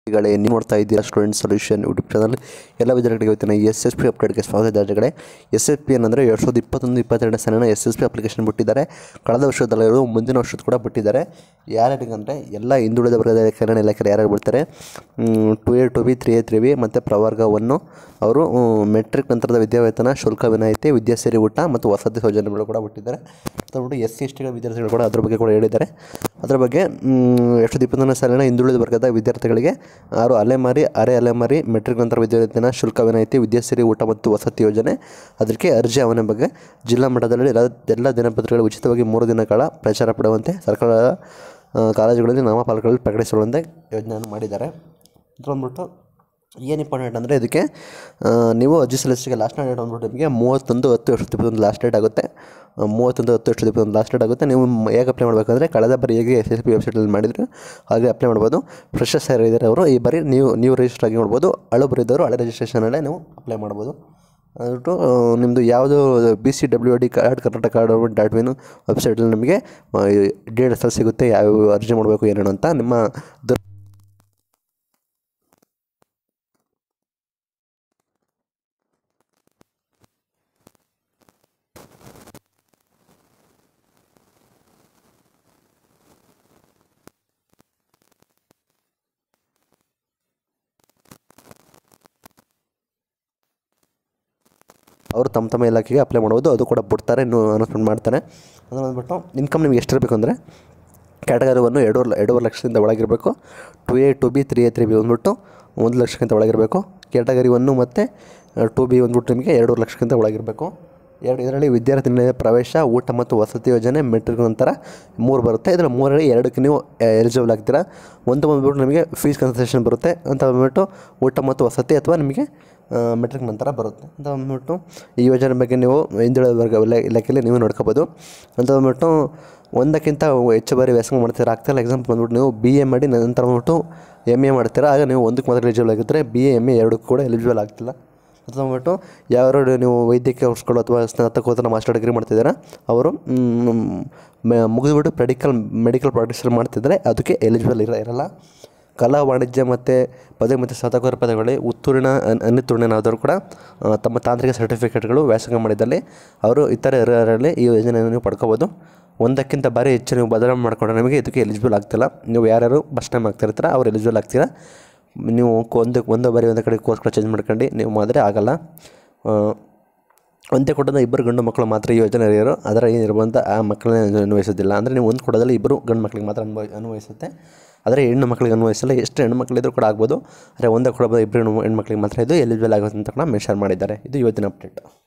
ಗಳೇ ನೀವು ನೋಡ್ತಾ ಇದ್ದೀರಾ ಸ್ಟೂಡೆಂಟ್ ಸೊಲ್ಯೂಷನ್ ಯೂಟ್ಯೂಬ್ ಚಾನಲ್ ಎಲ್ಲ ವಿದ್ಯಾರ್ಥಿಗಳಿಗೆ ಇವತ್ತಿನ ಎಸ್ ಎಸ್ ಪಿ ಅಪ್ಡೇಟ್ಗೆ ಸ್ವಾಗತ ವಿದ್ಯಾರ್ಥಿಗಳೇ ಎಸ್ ಎಸ್ ಪಿ ಏನಂದರೆ ಎರಡು ಸಾವಿರದ ಇಪ್ಪತ್ತೊಂದು ಇಪ್ಪತ್ತೆರಡನೇ ಸಾಲಿನ ಎಸ್ ಎಸ್ ಪಿ ಅಪ್ಲಿಕೇಶನ್ ಬಿಟ್ಟಿದ್ದಾರೆ ಕಳೆದ ವರ್ಷದಲ್ಲಿರೋದು ಮುಂದಿನ ವರ್ಷದ ಕೂಡ ಬಿಟ್ಟಿದ್ದಾರೆ ಯಾರ್ಯಾರಿಗಂದರೆ ಎಲ್ಲ ಹಿಂದುಳಿದ ವರ್ಗದ ಕಲ್ಯಾಣ ಇಲಾಖೆ ಯಾರ್ಯಾರು ಬಿಡ್ತಾರೆ two A two B three A three B ಮತ್ತು ಪ್ರವರ್ಗ ಒನ್ನು ಅವರು ಮೆಟ್ರಿಕ್ ನಂತರದ ವಿದ್ಯಾವೇತನ ಶುಲ್ಕ ವಿನಾಯಿತಿ ವಿದ್ಯಾಸೇರಿ ಊಟ ಮತ್ತು ವಸತಿ ಸೌಜನ್ಯಗಳು ಕೂಡ ಬಿಟ್ಟಿದ್ದಾರೆ ಅದನ್ನು ಎಸ್ ಸಿ ಎಸ್ ಟಿಗಳ ವಿದ್ಯಾರ್ಥಿಗಳು ಕೂಡ ಅದ್ರ ಬಗ್ಗೆ ಕೂಡ ಹೇಳಿದ್ದಾರೆ ಅದರ ಬಗ್ಗೆ ಎರಡು ಸಾವಿರದ ಇಪ್ಪತ್ತೊಂದನೇ ಸಾಲಿನ ಹಿಂದುಳಿದ ವರ್ಗದ ವಿದ್ಯಾರ್ಥಿಗಳಿಗೆ ಆರು ಅಲೆಮಾರಿ ಅರೆ ಅಲೆಮಾರಿ ಮೆಟ್ರಿಕ್ ನಂತರ ವಿದ್ಯಾವೇತನ ಶುಲ್ಕ ವಿನಾಯಿತಿ ವಿದ್ಯಾಸಿರಿ ಊಟ ಮತ್ತು ವಸತಿ ಯೋಜನೆ ಅದಕ್ಕೆ ಅರ್ಜಿ ಆಹ್ವಾನ ಬಗ್ಗೆ ಜಿಲ್ಲಾ ಮಟ್ಟದಲ್ಲಿ ಎಲ್ಲ ಎಲ್ಲ ದಿನಪತ್ರಿಕೆಗಳು ಉಚಿತವಾಗಿ ಮೂರು ದಿನ ಕಾಲ ಪ್ರಚಾರ ಪಡುವಂತೆ ಸರ್ಕಾರದ ಆ, ಕಾಲೇಜುಗಳಲ್ಲಿ ನಾಮಫಲಕಗಳಲ್ಲಿ ಪ್ರಕಟಿಸುವಂತೆ ಯೋಜನೆಯನ್ನು ಮಾಡಿದ್ದಾರೆ ಇದು ಬಂದ್ಬಿಟ್ಟು ಏನು ಇಂಪಾರ್ಟೆಂಟ್ ಅಂದರೆ ಇದಕ್ಕೆ ಆ, ನೀವು ಅರ್ಜಿ ಸಲ್ಲಿಸಿಗೆ ಲಾಸ್ಟ್ ಡೇಟ್ ಬಂದ್ಬಿಟ್ಟು ನಿಮಗೆ ಮೂವತ್ತೊಂದು ಹತ್ತು ಎರಡು ಸಾವಿರದ ಇಪ್ಪತ್ತೊಂದು ಲಾಸ್ಟ್ ಡೇಟ್ ಆಗುತ್ತೆ ಆ, ಮೂವತ್ತೊಂದು ಹತ್ತು ಎರಡು ಸಾವಿರದ ಇಪ್ಪತ್ತೊಂದು ಲಾಸ್ಟ್ ಡೇಟ್ ಆಗುತ್ತೆ ನೀವು ಮ್- ಹೇಗೆ ಅಪ್ಲೈ ಮಾಡಬೇಕಂದ್ರೆ ಕಳೆದ ಬಾರಿ ಹೇಗೆ ಎಸ್ ಎಸ್ ಪಿ ವೆಬ್ಸೈಟಲ್ಲಿ ಮಾಡಿದ್ರು ಹಾಗೆ ಅಪ್ಲೈ ಮಾಡ್ಬೋದು ಫ್ರೆಶರ್ಸ್ ಯಾರು ಇದ್ದಾರೆ ಅವರು ಈ ಬಾರಿ ನೀವು ನೀವು ರಿಜಿಸ್ಟರ್ ಆಗಿ ಮಾಡ್ಬೋದು ಹಳು ಬರಿದವರು ಹಳೆ ರಿಜಿಸ್ಟ್ರೇಷನಲ್ಲೇ ನೀವು ಅಪ್ಲೈ ಮಾಡ್ಬೋದು ಅದ್ಬಿಟ್ಟು ನಿಮ್ಮದು ಯಾವುದು B C W D card Karnataka card dot win ವೆಬ್ಸೈಟಲ್ಲಿ ನಿಮಗೆ ಡೀಟೇಲ್ಸ್ ಸಿಗುತ್ತೆ ಯಾವ ಅರ್ಜಿ ಮಾಡಬೇಕು ಏನೇನು ಅಂತ ನಿಮ್ಮ ದ ಅವರು ತಮ್ಮ ತಮ್ಮ ಇಲಾಖೆಗೆ ಅಪ್ಲೈ ಮಾಡ್ಬೋದು ಅದು ಕೂಡ ಬಿಡ್ತಾರೆ ಇನ್ನೂ ಅನೌನ್ಸ್ಮೆಂಟ್ ಮಾಡ್ತಾರೆ ಅದು ಬಂದ್ಬಿಟ್ಟು ಇನ್ಕಮ್ ನಿಮ್ಗೆ ಎಷ್ಟಿರಬೇಕು ಅಂದರೆ ಕ್ಯಾಟಗರಿ ಒನ್ನು ಎರಡೂವರೆ ಎರಡೂವರೆ ಲಕ್ಷದಿಂದ ಒಳಗಿರಬೇಕು two A two B three A three B ಬಂದ್ಬಿಟ್ಟು ಒಂದು ಲಕ್ಷಕ್ಕಿಂತ ಒಳಗಿರಬೇಕು ಕ್ಯಾಟಗರಿ ಒನ್ನು ಮತ್ತು ಟು ಬಿ ಬಂದ್ಬಿಟ್ಟು ನಿಮಗೆ ಎರಡೂವರೆ ಲಕ್ಷಕ್ಕಿಂತ ಒಳಗಿರಬೇಕು ಎರಡು ಇದರಲ್ಲಿ ವಿದ್ಯಾರ್ಥಿ ನಿಲಯ ಪ್ರವೇಶ ಊಟ ಮತ್ತು ವಸತಿ ಯೋಜನೆ ಮೆಟ್ರಿಕ್ ನಂತರ ಮೂರು ಬರುತ್ತೆ ಇದರ ಮೂರರಲ್ಲಿ ಎರಡಕ್ಕೆ ನೀವು ಎಲಿಜಿಬಲ್ ಆಗ್ತೀರಾ ಒಂದು ಬಂದ್ಬಿಟ್ಟು ನಿಮಗೆ ಫೀಸ್ ಕನ್ಸೆಷನ್ ಬರುತ್ತೆ ಅಂತ ಬಂದ್ಬಿಟ್ಟು ಊಟ ಮತ್ತು ವಸತಿ ಅಥವಾ ನಿಮಗೆ ಮೆಟ್ರಿಕ್ ನಂತರ ಬರುತ್ತೆ ಅಂತ ಬಂದ್ಬಿಟ್ಟು ಈ ಯೋಜನೆ ಬಗ್ಗೆ ನೀವು ಹಿಂದುಳಿದ ವರ್ಗ ಇಲಾ- ಇಲಾಖೆಯಲ್ಲಿ ನೀವು ನೋಡ್ಕೋಬೋದು ಅಂತ ಬಂದ್ಬಿಟ್ಟು ಒಂದಕ್ಕಿಂತ ಹೆಚ್ಚು ಬಾರಿ ವ್ಯಾಸಂಗ ಮಾಡ್ತೀರಾ ಆಗ್ತಾಯಿಲ್ಲ ಎಕ್ಸಾಂಪಲ್ ಬಂದ್ಬಿಟ್ಟು ನೀವು ಬಿ ಎ ಮಾಡಿ ನಂತರ ಬಂದ್ಬಿಟ್ಟು ಎಮ್ ಎ ಮಾಡ್ತೀರಾ ಆಗ ನೀವು ಒಂದಕ್ಕೆ ಮಾತ್ರ ಎಲಿಜಿಬಲ್ ಆಗಿದ್ದರೆ ಬಿ ಎ ಎಮ್ ಎ ಎರಡಕ್ಕೂ ಕೂಡ ಎಲಿಜಿಬಲ್ ಆಗ್ತಿಲ್ಲ ಅಂತ ಬಂದ್ಬಿಟ್ಟು ಯಾರು ನೀವು ವೈದ್ಯಕೀಯ ಕೋರ್ಸ್ಗಳು ಅಥವಾ ಸ್ನಾತಕೋತ್ತರ ಮಾಸ್ಟರ್ ಡಿಗ್ರಿ ಮಾಡ್ತಿದ್ದೀರಾ ಅವರು ಮುಗಿದ್ಬಿಟ್ಟು ಮೆಡಿಕಲ್ ಮೆಡಿಕಲ್ ಪ್ರಾಕ್ಟೀಸರ್ ಮಾಡ್ತಿದ್ದಾರೆ ಅದಕ್ಕೆ ಎಲಿಜಿಬಲ್ ಇರ ಇರಲ್ಲ ಕಲಾ ವಾಣಿಜ್ಯ ಮತ್ತು ಪದವಿ ಮತ್ತು ಸ್ನಾತಕೋತ್ತರ ಪದವಿಗಳಲ್ಲಿ ಉತ್ತೀರ್ಣ ಅನ್- ಅನುತ್ತೀರ್ಣನಾದವರು ಕೂಡ ಆ, ತಮ್ಮ ತಾಂತ್ರಿಕ ಸರ್ಟಿಫಿಕೇಟ್ಗಳು ವ್ಯಾಸಂಗ ಮಾಡಿದಲ್ಲಿ ಅವರು ಇತರೆ ಅರ್ಹರಲ್ಲಿ ಈ ಯೋಜನೆಯನ್ನು ನೀವು ಪಡ್ಕೋಬೋದು ಒಂದಕ್ಕಿಂತ ಬಾರಿ ಹೆಚ್ಚು ನೀವು ಬದಲಾವಣೆ ಮಾಡಿಕೊಂಡ್ರೆ ನಿಮಗೆ ಇದಕ್ಕೆ ಎಲಿಜಿಬಲ್ ಆಗ್ತಿಲ್ಲ ನೀವು ಯಾರ್ಯಾರು ಫಸ್ಟ್ ಟೈಮ್ ಆಗ್ತಿರ್ತೀರ ಅವ್ರು ಎಲಿಜಿಬಲ್ ಆಗ್ತೀರಾ ನೀವು ಒಂದು ಒಂದು ಬಾರಿ ಒಂದು ಕಡೆ ಕೋರ್ಸ್ಗಳು ಚೇಂಜ್ ಮಾಡ್ಕೊಂಡು ನೀವು ಮಾಡಿದ್ರೆ ಆಗಲ್ಲ ಆ, ಒಂದೇ ಕೊಡೋದ ಇಬ್ಬರು ಗಂಡು ಮಕ್ಕಳು ಮಾತ್ರ ಈ ಯೋಜನೆ ಇರೋರು ಅದರ ಏನಿರುವಂಥ ಆ ಮಕ್ಕಳನ್ನ ಅನ್ವಯಿಸೋದಿಲ್ಲ ಅಂದರೆ ನೀವು ಒಂದು ಕೊಡೋದಲ್ಲಿ ಇಬ್ಬರು ಗಂಡು ಮಕ್ಕಳಿಗೆ ಮಾತ್ರ ಅನ್ವಯ ಅನ್ವಯಿಸುತ್ತೆ ಆದರೆ ಹೆಣ್ಣು ಮಕ್ಕಳಿಗೆ ಅನ್ವಯಿಸಲ್ಲ ಎಷ್ಟು ಹೆಣ್ಣು ಮಕ್ಕಳಿದ್ರು ಕೂಡ ಆಗ್ಬೋದು ಆದರೆ ಒಂದೇ ಕೊಡಬಹುದು ಇಬ್ಬರು ಹೆಣ್ಣು ಹೆಣ್ಮಕ್ಳಿಗೆ ಮಾತ್ರ ಇದು ಎಲಿಜಿಬಲ್ ಆಗುತ್ತೆ ಅಂತ ಕೂಡ ಮೆನ್ಷನ್ ಮಾಡಿದ್ದಾರೆ ಇದು ಇವತ್ತಿನ ಅಪ್ಡೇಟ್